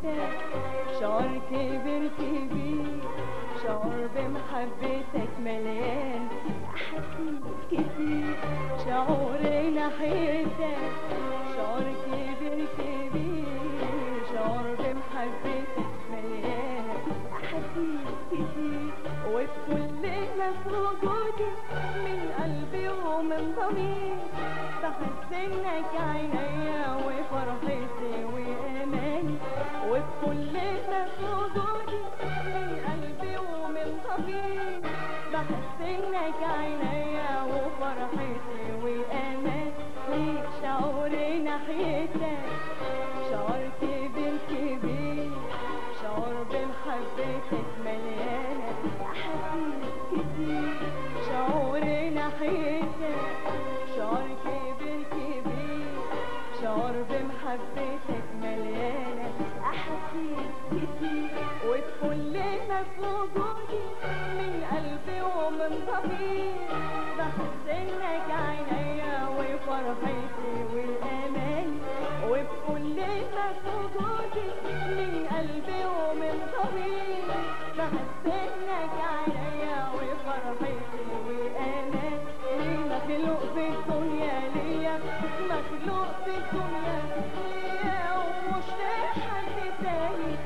ناحيتك شعور كبير كبير شعور بمحبتك مليان أحاسيس كتير شعور ناحيتك شعور كبير كبير شعور بمحبتك مليان أحاسيس كتير وفي كل ما في وجودي من قلبي ومن ضميري بحسنك عينيا وفرحتي واماني وفي كل ما في وجودي من قلبي ومن ضميري بحسنك عينيا وفرحتي واماني ليك شعور ناحيتك شعور كبير كبير شعور بمحبتك مليانة أحاسيس كتير شعور ناحيتك شعور كبير كبير شعور بمحبتك مليانة أحاسيس كتير وفي كل ما في وجودي من قلبي ومن ضميري بحسنك عينيا وفرحتي والأمان وفي كل ما في وجودي من قلبي ومن ضميري بحسنك عينيا وفرحتي والأمان ليه مخلوق في الدنيا ليا مخلوق في الدنيا ليا ومش لحد تاني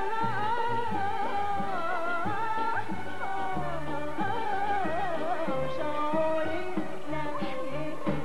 شعوري ناحيتك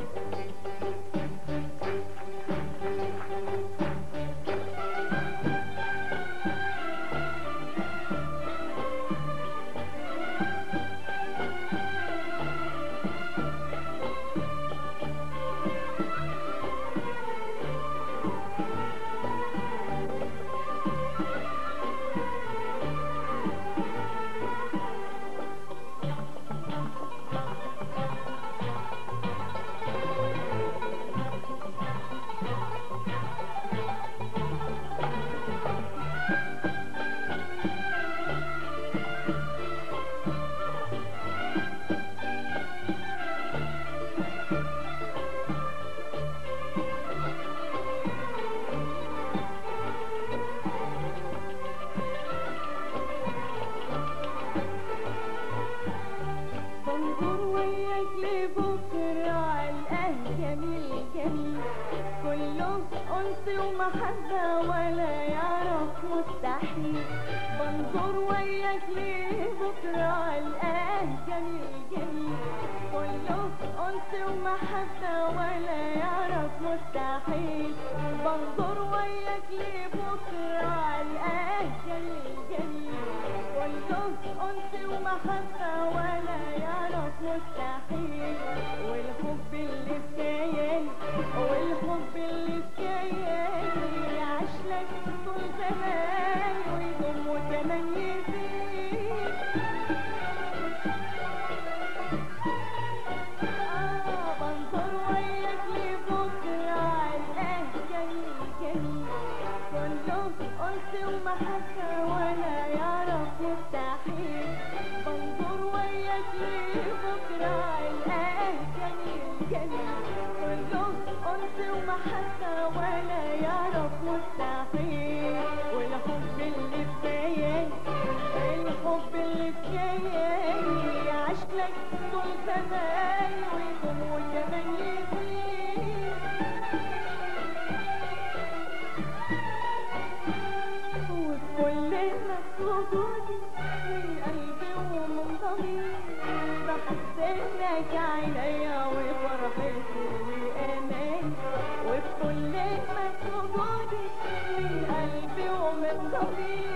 بنظر وياك لبكرة عالقاه جميل جميل كله أنس ومحبة ولا يعرف مستحيل بنظر وياك لبكرة عالقاه جميل جميل كله أنس ومحبة ولا يعرف مستحيل بنظر وياك لبكرة عالقاه جميل جميل كله أنس ومحبة ولا يعرف مستحيل والحب اللي في كياني والحب اللي في كياني يعيش لك طول زمان ويدوم وكمان يزيد آه بنظر وياك لبكرة عالقاه جميل جميل كله أنس ومحبة ولا يعرف مستحيل بنظر وياك لبكرة عالقاه جميل جميل كله أنس ومحبة ولا يعرف مستحيل والحب اللي في كياني الحب اللي في كياني يعيش لك طول زمان ويدوم وكمان يزيد وكل ما في وجودي من قلبي ومن ضميري بحسنك عينيا وفرحتي واماني وفي كل ما في وجودي من قلبي ومن ضميري